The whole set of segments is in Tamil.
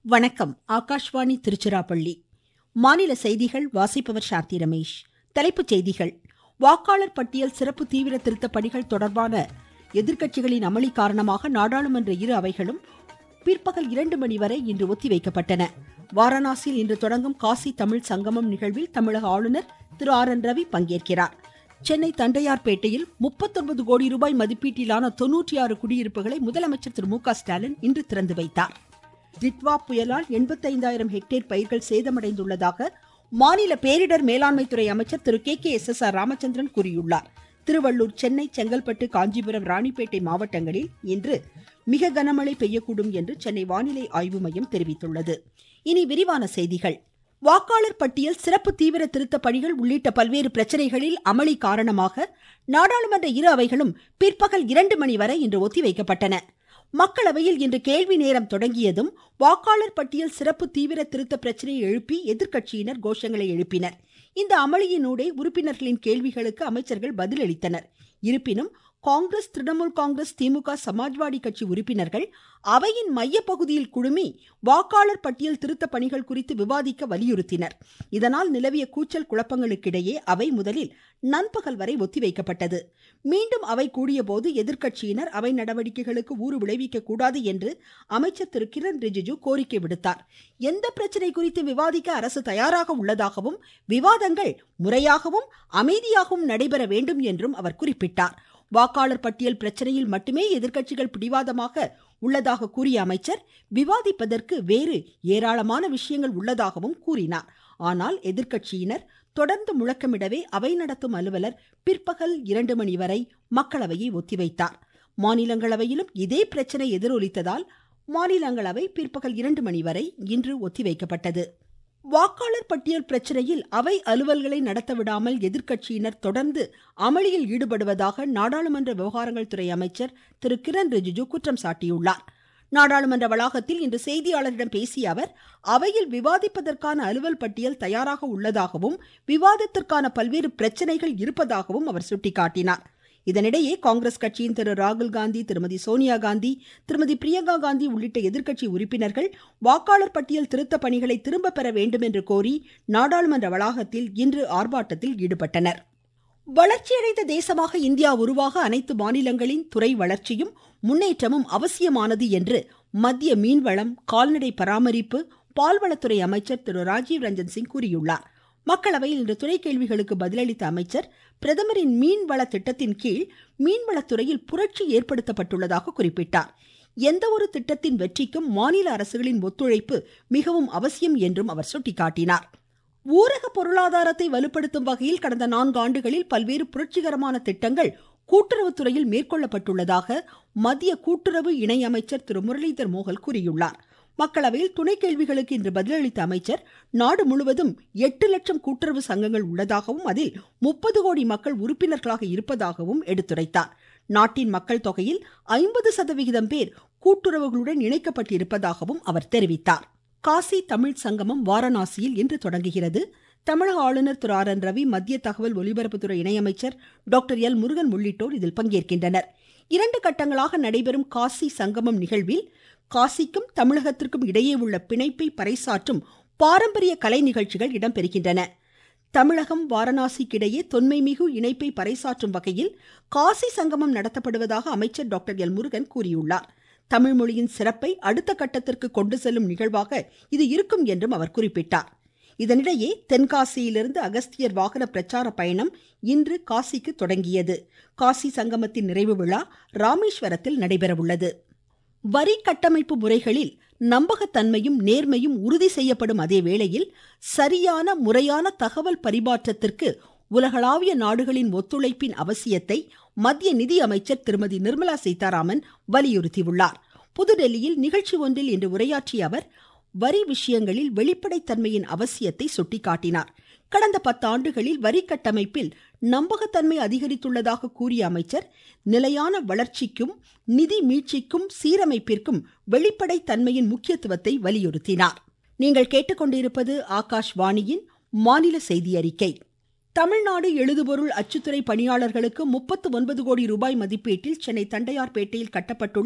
வணக்கம் ஆகாஷ்வாணி திருச்சிராப்பள்ளி மாநில செய்திகள் வாசிப்பவர் சாந்தி ரமேஷ் தலைப்புச் செய்திகள் வாக்காளர் பட்டியல் சிறப்பு தீவிர திருத்த பணிகள் தொடர்பான எதிர்க்கட்சிகளின் அமளி காரணமாக நாடாளுமன்ற இரு அவைகளும் பிற்பகல் இரண்டு மணி வரை இன்று ஒத்திவைக்கப்பட்டன வாரணாசியில் இன்று தொடங்கும் காசி தமிழ் சங்கமம் நிகழ்வில் தமிழக ஆளுநர் திரு ஆர் என் ரவி பங்கேற்கிறார் சென்னை தண்டையார்பேட்டையில் முப்பத்தொன்பது கோடி ரூபாய் மதிப்பீட்டிலான தொன்னூற்றி ஆறு குடியிருப்புகளை முதலமைச்சர் திரு மு க ஸ்டாலின் இன்று திறந்து வைத்தார் டிட்வா புயலால் எண்பத்தைந்தாயிரம் ஹெக்டேர் பயிர்கள் சேதமடைந்துள்ளதாக மாநில பேரிடர் மேலாண்மைத்துறை அமைச்சர் Thiru K K S S R Ramachandran கூறியுள்ளார் திருவள்ளூர் சென்னை செங்கல்பட்டு காஞ்சிபுரம் ராணிப்பேட்டை மாவட்டங்களில் இன்று மிக கனமழை பெய்யக்கூடும் என்று சென்னை வானிலை ஆய்வு மையம் தெரிவித்துள்ளது இனி விரிவான செய்திகள் வாக்காளர் பட்டியல் சிறப்பு தீவிர திருத்த பணிகள் உள்ளிட்ட பல்வேறு பிரச்சனைகளில் அமளி காரணமாக நாடாளுமன்ற இரு அவைகளும் பிற்பகல் இரண்டு மணி வரை இன்று ஒத்திவைக்கப்பட்டன மக்களவையில் இன்று கேள்வி நேரம் தொடங்கியதும் வாக்காளர் பட்டியல் சிறப்பு தீவிர திருத்த பிரச்சனையை எழுப்பி எதிர்க்கட்சியினர் கோஷங்களை எழுப்பினர் இந்த அமளியினூடே உறுப்பினர்களின் கேள்விகளுக்கு அமைச்சர்கள் பதிலளித்தனர் இருப்பினும் காங்கிரஸ் திரிணாமுல் காங்கிரஸ் திமுக சமாஜ்வாடி கட்சி உறுப்பினர்கள் அவையின் மையப்பகுதியில் குழுமி வாக்காளர் பட்டியல் திருத்த பணிகள் குறித்து விவாதிக்க வலியுறுத்தினர் இதனால் நிலவிய கூச்சல் குழப்பங்களுக்கிடையே அவை முதலில் நண்பகல் வரை ஒத்திவைக்கப்பட்டது மீண்டும் அவை கூடியபோது எதிர்க்கட்சியினர் அவை நடவடிக்கைகளுக்கு ஊறு விளைவிக்க கூடாது என்று அமைச்சர் திரு கிரண் ரிஜிஜு கோரிக்கை விடுத்தார் எந்த பிரச்சனை குறித்து விவாதிக்க அரசு தயாராக உள்ளதாகவும் விவாதங்கள் முறையாகவும் அமைதியாகவும் நடைபெற வேண்டும் என்றும் அவர் குறிப்பிட்டார் வாக்காளர் பட்டியல் பிரச்சனையில் மட்டுமே எதிர்க்கட்சிகள் பிடிவாதமாக உள்ளதாக கூறிய அமைச்சர் விவாதிப்பதற்கு வேறு ஏராளமான விஷயங்கள் உள்ளதாகவும் கூறினார் ஆனால் எதிர்க்கட்சியினர் தொடர்ந்து முழக்கமிடவே அவை நடத்தும் அலுவலர் பிற்பகல் இரண்டு மணி வரை மக்களவையை ஒத்திவைத்தார் மாநிலங்களவையிலும் இதே பிரச்சனை எதிரொலித்ததால் மாநிலங்களவை பிற்பகல் இரண்டு மணி வரை இன்று ஒத்திவைக்கப்பட்டது வாக்காளர் பட்டியல் பிரச்சனையில் அவை அலுவல்களை நடத்த விடாமல் எதிர்க்கட்சியினர் தொடர்ந்து அமளியில் ஈடுபடுவதாக நாடாளுமன்ற விவகாரங்கள் துறை அமைச்சர் திரு கிரண் ரிஜிஜு குற்றம் சாட்டியுள்ளார் நாடாளுமன்ற வளாகத்தில் இன்று செய்தியாளரிடம் பேசிய அவர் அவையில் விவாதிப்பதற்கான அலுவல் பட்டியல் தயாராக உள்ளதாகவும் விவாதத்திற்கான பல்வேறு பிரச்சனைகள் இருப்பதாகவும் அவர் சுட்டிக்காட்டினார் இதனிடையே காங்கிரஸ் கட்சியின் திரு ராகுல் காந்தி திருமதி சோனியா காந்தி திருமதி பிரியங்கா காந்தி உள்ளிட்ட எதிர்க்கட்சி உறுப்பினர்கள் வாக்காளர் பட்டியல் திருத்த பணிகளை திரும்ப பெற வேண்டும் என்று கோரி நாடாளுமன்ற வளாகத்தில் இன்று ஆர்ப்பாட்டத்தில் ஈடுபட்டனர் வளர்ச்சியடைந்த தேசமாக இந்தியா உருவாக அனைத்து மாநிலங்களின் துறை வளர்ச்சியும் முன்னேற்றமும் அவசியமானது என்று மத்திய மீன்வளம் கால்நடை பராமரிப்பு பால்வளத்துறை அமைச்சர் திரு ராஜீவ் ரஞ்சன் சிங் கூறியுள்ளார் மக்களவையில் இன்று துணை கேள்விகளுக்கு பதிலளித்த அமைச்சர் பிரதமரின் மீன்வள திட்டத்தின் கீழ் மீன்வளத்துறையில் புரட்சி ஏற்படுத்தப்பட்டுள்ளதாக குறிப்பிட்டார் எந்த ஒரு திட்டத்தின் வெற்றிக்கும் மாநில அரசுகளின் ஒத்துழைப்பு மிகவும் அவசியம் என்றும் அவர் சுட்டிக்காட்டினார் ஊரக பொருளாதாரத்தை வலுப்படுத்தும் வகையில் கடந்த நான்கு ஆண்டுகளில் பல்வேறு புரட்சிகரமான திட்டங்கள் கூட்டுறவுத்துறையில் மேற்கொள்ளப்பட்டுள்ளதாக மத்திய கூட்டுறவு இணையமைச்சர் திரு முரளிதர் மோகல் கூறியுள்ளார் மக்களவையில் துணை கேள்விகளுக்கு இன்று பதிலளித்த அமைச்சர் நாடு முழுவதும் எட்டு லட்சம் கூட்டுறவு சங்கங்கள் உள்ளதாகவும் அதில் முப்பது கோடி மக்கள் உறுப்பினர்களாக இருப்பதாகவும் எடுத்துரைத்தார் நாட்டின் மக்கள் தொகையில் ஐம்பது சதவிகிதம் பேர் கூட்டுறவுகளுடன் இணைக்கப்பட்டிருப்பதாகவும் அவர் தெரிவித்தார் காசி தமிழ் சங்கமம் வாரணாசியில் இன்று தொடங்குகிறது தமிழக ஆளுநர் திரு ஆர் என் ரவி மத்திய தகவல் ஒலிபரப்புத்துறை இணையமைச்சர் டாக்டர் எல் முருகன் உள்ளிட்டோர் இதில் பங்கேற்கின்றனர் இரண்டு கட்டங்களாக நடைபெறும் காசி சங்கமம் நிகழ்வில் காசிக்கும் தமிழகத்திற்கும் இடையே உள்ள பிணைப்பை பறைசாற்றும் பாரம்பரிய கலை நிகழ்ச்சிகள் இடம்பெறுகின்றன தமிழகம் வாரணாசிக்கிடையே தொன்மைமிகு இணைப்பை பறைசாற்றும் வகையில் காசி சங்கமம் நடத்தப்படுவதாக அமைச்சர் டாக்டர் எல் முருகன் கூறியுள்ளார் தமிழ் மொழியின் சிறப்பை அடுத்த கட்டத்திற்கு கொண்டு செல்லும் நிகழ்வாக இது இருக்கும் என்றும் அவர் குறிப்பிட்டார் இதனிடையே தென்காசியிலிருந்து அகஸ்தியர் வாகன பிரச்சார பயணம் இன்று காசிக்கு தொடங்கியது காசி சங்கமத்தின் நிறைவு விழா ராமேஸ்வரத்தில் நடைபெறவுள்ளது வரி கட்டமைப்பு முறைகளில் நம்பகத்தன்மையும் நேர்மையும் உறுதி செய்யப்படும் அதே வேளையில் சரியான முறையான தகவல் பரிமாற்றத்திற்கு உலகளாவிய நாடுகளின் ஒத்துழைப்பின் அவசியத்தை மத்திய நிதி அமைச்சர் திருமதி நிர்மலா சீதாராமன் வலியுறுத்தியுள்ளார் புதுடெல்லியில் நிகழ்ச்சி ஒன்றில் இன்று உரையாற்றிய அவர் வரி விஷயங்களில் வெளிப்படைத்தன்மையின் அவசியத்தை சுட்டிக்காட்டினார் கடந்த பத்தாண்டுகளில் வரி கட்டமைப்பில் நம்பகத்தன்மை அதிகரித்துள்ளதாக கூறிய அமைச்சர் நிலையான வளர்ச்சிக்கும் நிதி மீட்சிக்கும் சீரமைப்பிற்கும் வெளிப்படைத்தன்மையின் முக்கியத்துவத்தை வலியுறுத்தினார் நீங்கள் கேட்டுக்கொண்டிருப்பது ஆகாஷ்வாணியின் மாநில செய்தி அறிக்கை தமிழ்நாடு எழுதுபொருள் அச்சுத்துறை பணியாளர்களுக்கு முப்பத்து ஒன்பது கோடி ரூபாய் மதிப்பீட்டில் சென்னை தண்டையார்பேட்டையில் கட்டப்பட்டுள்ள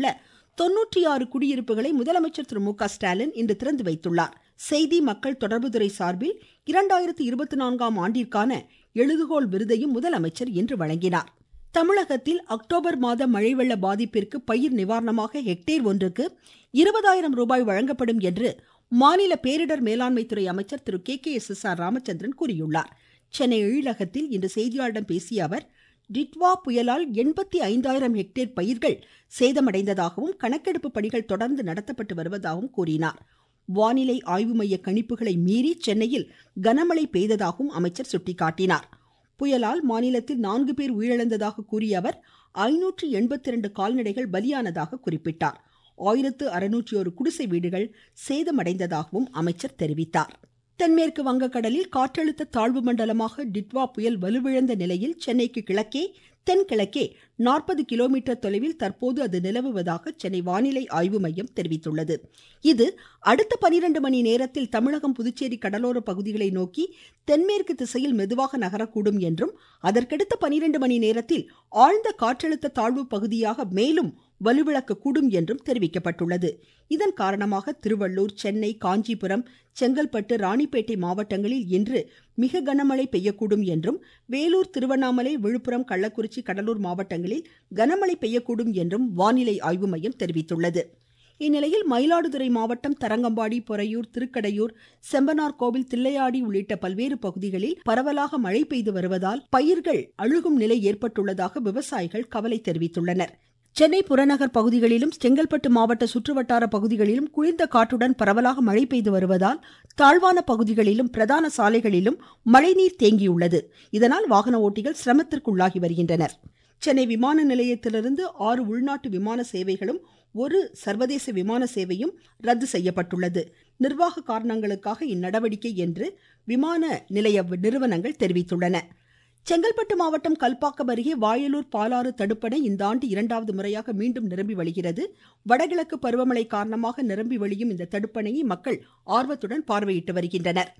தொன்னூற்றி ஆறு குடியிருப்புகளை முதலமைச்சர் திரு மு க ஸ்டாலின் இன்று திறந்து வைத்துள்ளார் செய்தி மக்கள் தொடர்புத்துறை சார்பில் இரண்டாயிரத்தி இருபத்தி நான்காம் ஆண்டிற்கான எழுதுகோள் விருதையும் முதலமைச்சர் இன்று வழங்கினார் தமிழகத்தில் அக்டோபர் மாத மழை வெள்ள பாதிப்பிற்கு பயிர் நிவாரணமாக ஹெக்டேர் ஒன்றுக்கு இருபதாயிரம் ரூபாய் வழங்கப்படும் என்று மாநில பேரிடர் மேலாண்மை துறை அமைச்சர் Thiru K K S S R Ramachandran கூறியுள்ளார் சென்னை எழிலகத்தில் இன்று செய்தியாளர்களிடம் பேசிய அவர் டிட்வா புயலால் எண்பத்தி ஐந்தாயிரம் ஹெக்டேர் பயிர்கள் சேதமடைந்ததாகவும் கணக்கெடுப்பு பணிகள் தொடர்ந்து நடத்தப்பட்டு வருவதாகவும் கூறினார் வானிலை ஆய்வு மைய கணிப்புகளை மீறி சென்னையில் கனமழை பெய்ததாகவும் அமைச்சர் சுட்டிக்காட்டினார் புயலால் மாநிலத்தில் நான்கு பேர் உயிரிழந்ததாக கூறிய அவர் ஐநூற்று எண்பத்தி இரண்டு கால்நடைகள் பலியானதாக குறிப்பிட்டார் ஆயிரத்து அறுநூற்றி ஒரு குடிசை வீடுகள் சேதமடைந்ததாகவும் அமைச்சர் தெரிவித்தார் தென்மேற்கு வங்கக்கடலில் காற்றழுத்த தாழ்வு மண்டலமாக டிட்வா புயல் வலுவிழந்த நிலையில் சென்னைக்கு கிழக்கே தென்கிழக்கே நாற்பது கிலோமீட்டர் தொலைவில் தற்போது அது நிலவுவதாக சென்னை வானிலை ஆய்வு மையம் தெரிவித்துள்ளது இது அடுத்த பனிரெண்டு மணி நேரத்தில் தமிழகம் புதுச்சேரி கடலோர பகுதிகளை நோக்கி தென்மேற்கு திசையில் மெதுவாக நகரக்கூடும் என்றும் அதற்கடுத்த பனிரெண்டு மணி நேரத்தில் ஆழ்ந்த காற்றழுத்த தாழ்வு பகுதியாக மேலும் வலுவிழக்கக்கூடும் என்றும் தெரிவிக்கப்பட்டுள்ளது இதன் காரணமாக திருவள்ளூர் சென்னை காஞ்சிபுரம் செங்கல்பட்டு ராணிப்பேட்டை மாவட்டங்களில் இன்று மிக கனமழை பெய்யக்கூடும் என்றும் வேலூர் திருவண்ணாமலை விழுப்புரம் கள்ளக்குறிச்சி கடலூர் மாவட்டங்களில் கனமழை பெய்யக்கூடும் என்றும் வானிலை ஆய்வு மையம் தெரிவித்துள்ளது இந்நிலையில் மயிலாடுதுறை மாவட்டம் தரங்கம்பாடி பொறையூர் திருக்கடையூர் செம்பனார் கோவில் தில்லையாடி உள்ளிட்ட பல்வேறு பகுதிகளில் பரவலாக மழை பெய்து வருவதால் பயிர்கள் அழுகும் நிலை ஏற்பட்டுள்ளதாக விவசாயிகள் கவலை தெரிவித்துள்ளனர் சென்னை புறநகர் பகுதிகளிலும் செங்கல்பட்டு மாவட்ட சுற்றுவட்டார பகுதிகளிலும் குளிர்ந்த காற்றுடன் பரவலாக மழை பெய்து வருவதால் தாழ்வான பகுதிகளிலும் பிரதான சாலைகளிலும் மழைநீர் தேங்கியுள்ளது இதனால் வாகன ஓட்டிகள் சிரமத்திற்குள்ளாகி வருகின்றனர் சென்னை விமான நிலையத்திலிருந்து ஆறு உள்நாட்டு விமான சேவைகளும் ஒரு சர்வதேச விமான சேவையும் ரத்து செய்யப்பட்டுள்ளது நிர்வாக காரணங்களுக்காக இந்நடவடிக்கை என்று விமான நிலைய நிறுவனங்கள் தெரிவித்துள்ளன செங்கல்பட்டு மாவட்டம் கல்பாக்கம் அருகே வாயலூர் பாலாறு தடுப்பணை இந்த ஆண்டு இரண்டாவது முறையாக மீண்டும் நிரம்பி வழிகிறது வடகிழக்கு பருவமழை காரணமாக நிரம்பி வழியும் இந்த தடுப்பணையை மக்கள் ஆர்வத்துடன் பார்வையிட்டு வருகின்றனர்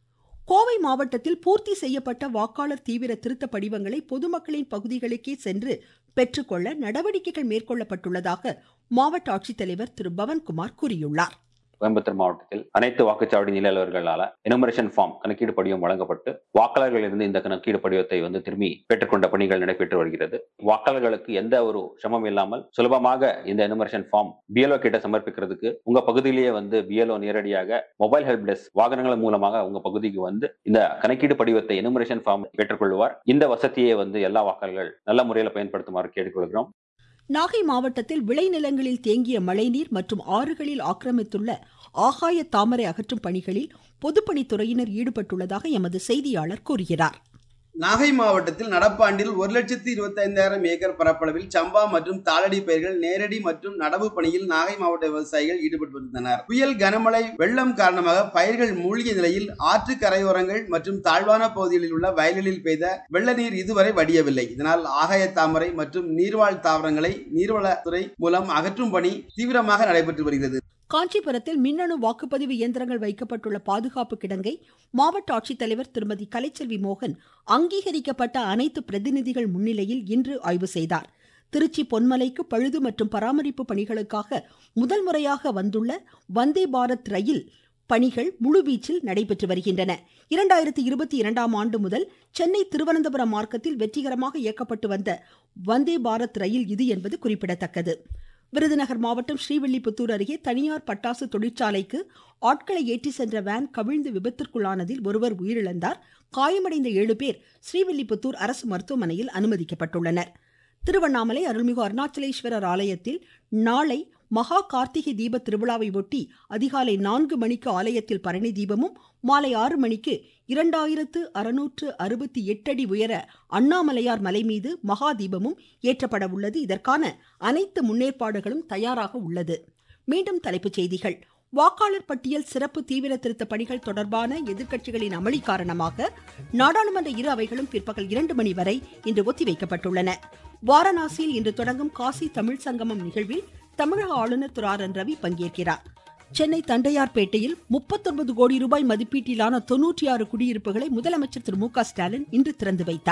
கோவை மாவட்டத்தில் பூர்த்தி செய்யப்பட்ட வாக்காளர் தீவிர திருத்த படிவங்களை பொதுமக்களின் பகுதிகளுக்கே சென்று பெற்றுக்கொள்ள நடவடிக்கைகள் மேற்கொள்ளப்பட்டுள்ளதாக மாவட்ட ஆட்சித்தலைவர் திரு பவன்குமார் கூறியுள்ளார் கோயம்புத்தூர் மாவட்டத்தில் அனைத்து வாக்குச்சாவடி நில அலுவலர்களால எனுமரேஷன் ஃபார்ம் கணக்கீடு படிவம் வழங்கப்பட்டு வாக்காளர்களிலிருந்து இந்த கணக்கீடு படிவத்தை வந்து திரும்பி பெற்றுக்கொண்ட பணிகள் நடைபெற்று வருகிறது வாக்காளர்களுக்கு எந்த ஒரு சிரமம் இல்லாமல் சுலபமாக இந்த எனுமரேஷன் ஃபார்ம் பிஎல்ஓ கிட்ட சமர்ப்பிக்கிறதுக்கு உங்க பகுதியிலேயே வந்து பிஎல்ஓ நேரடியாக மொபைல் ஹெல்ப் டெஸ்க் வாகனங்கள் மூலமாக உங்க பகுதிக்கு வந்து இந்த கணக்கீடு படிவத்தை எனுமரேஷன் ஃபார்ம் பெற்றுக்கொள்வார் இந்த வசதியை வந்து எல்லா வாக்காளர்கள் நல்ல முறையில் பயன்படுத்துமாறு கேட்டுக்கொள்கிறோம் நாகை மாவட்டத்தில் விளைநிலங்களில் தேங்கிய மழைநீர் மற்றும் ஆறுகளில் ஆக்கிரமித்துள்ள ஆகாய தாமரை அகற்றும் பணிகளில் பொதுப்பணித்துறையினர் ஈடுபட்டுள்ளதாக எமது செய்தியாளர் கூறுகிறார் நாகை மாவட்டத்தில் நடப்பாண்டில் ஒரு லட்சத்து இருபத்தி ஐந்தாயிரம் ஏக்கர் பரப்பளவில் சம்பா மற்றும் தாளடி பயிர்கள் நேரடி மற்றும் நடவு பணியில் நாகை மாவட்ட விவசாயிகள் ஈடுபட்டு வருகின்றனர் புயல் கனமழை வெள்ளம் காரணமாக பயிர்கள் மூழ்கிய நிலையில் ஆற்று கரையோரங்கள் மற்றும் தாழ்வான பகுதிகளில் உள்ள வயல்களில் பெய்த வெள்ள நீர் இதுவரை வடியவில்லை இதனால் ஆகாய தாமரை மற்றும் நீர்வாழ் தாவரங்களை நீர்வளத்துறை மூலம் அகற்றும் பணி தீவிரமாக நடைபெற்று வருகிறது காஞ்சிபுரத்தில் மின்னணு வாக்குப்பதிவு இயந்திரங்கள் வைக்கப்பட்டுள்ள பாதுகாப்பு கிடங்கை மாவட்ட ஆட்சித்தலைவர் திருமதி கலைச்செல்வி மோகன் அங்கீகரிக்கப்பட்ட அனைத்து பிரதிநிதிகள் முன்னிலையில் இன்று ஆய்வு செய்தார் திருச்சி பொன்மலைக்கு பழுது மற்றும் பராமரிப்பு பணிகளுக்காக முதல் முறையாக வந்துள்ள வந்தே பாரத் ரயில் பணிகள் முழுவீச்சில் நடைபெற்று வருகின்றன இரண்டாயிரத்தி இருபத்தி இரண்டாம் ஆண்டு முதல் சென்னை திருவனந்தபுரம் மார்க்கத்தில் வெற்றிகரமாக இயக்கப்பட்டு வந்த வந்தே பாரத் ரயில் இது என்பது குறிப்பிடத்தக்கது விருதுநகர் மாவட்டம் ஸ்ரீவில்லிபுத்தூர் அருகே தனியார் பட்டாசு தொழிற்சாலைக்கு ஆட்களை ஏற்றி சென்ற வேன் கவிழ்ந்து விபத்திற்குள்ளானதில் ஒருவர் உயிரிழந்தார் காயமடைந்த ஏழு பேர் ஸ்ரீவில்லிபுத்தூர் அரசு மருத்துவமனையில் அனுமதிக்கப்பட்டுள்ளனர் திருவண்ணாமலை அருள்மிகு அருணாச்சலேஸ்வரர் ஆலயத்தில் நாளை மகா கார்த்திகை தீப திருவிழாவை ஒட்டி அதிகாலை நான்கு மணிக்கு ஆலயத்தில் பரணி தீபமும் மாலை ஆறு மணிக்கு இரண்டாயிரத்து அறுநூற்று அறுபத்தி எட்டு அடி உயர அண்ணாமலையார் மலை மீது மகா தீபமும் ஏற்றப்பட உள்ளது இதற்கான அனைத்து முன்னேற்பாடுகளும் தயாராக உள்ளது மீண்டும் தலைப்புச் செய்திகள் வாக்காளர் பட்டியல் சிறப்பு தீவிர திருத்த பணிகள் தொடர்பான எதிர்க்கட்சிகளின் அமளி காரணமாக நாடாளுமன்ற இரு அவைகளும் பிற்பகல் இரண்டு மணி வரை இன்று ஒத்திவைக்கப்பட்டுள்ளன வாரணாசியில் இன்று தொடங்கும் காசி தமிழ் சங்கமம் நிகழ்வில் தமிழக ஆளுநர் திரு ஆர் என் ரவி பங்கேற்கிறார் சென்னை தண்டையார்பேட்டையில் முப்பத்தொன்பது கோடி ரூபாய் மதிப்பீட்டிலான தொன்னூற்றி ஆறு குடியிருப்புகளை முதலமைச்சர் திரு மு க ஸ்டாலின் இன்று திறந்து வைத்தார்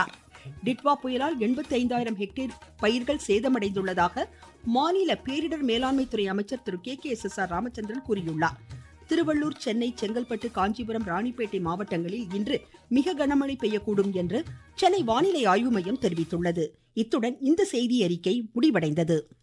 டிட்வா புயலால் எண்பத்தி ஐந்தாயிரம் ஹெக்டேர் பயிர்கள் சேதமடைந்துள்ளதாக மாநில பேரிடர் மேலாண்மை துறை அமைச்சர் Thiru K K S S R Ramachandran கூறியுள்ளார் திருவள்ளூர் சென்னை செங்கல்பட்டு காஞ்சிபுரம் ராணிப்பேட்டை மாவட்டங்களில் இன்று மிக கனமழை பெய்யக்கூடும் என்று சென்னை வானிலை ஆய்வு மையம் தெரிவித்துள்ளது இத்துடன் இந்த செய்தி அறிக்கை முடிவடைந்தது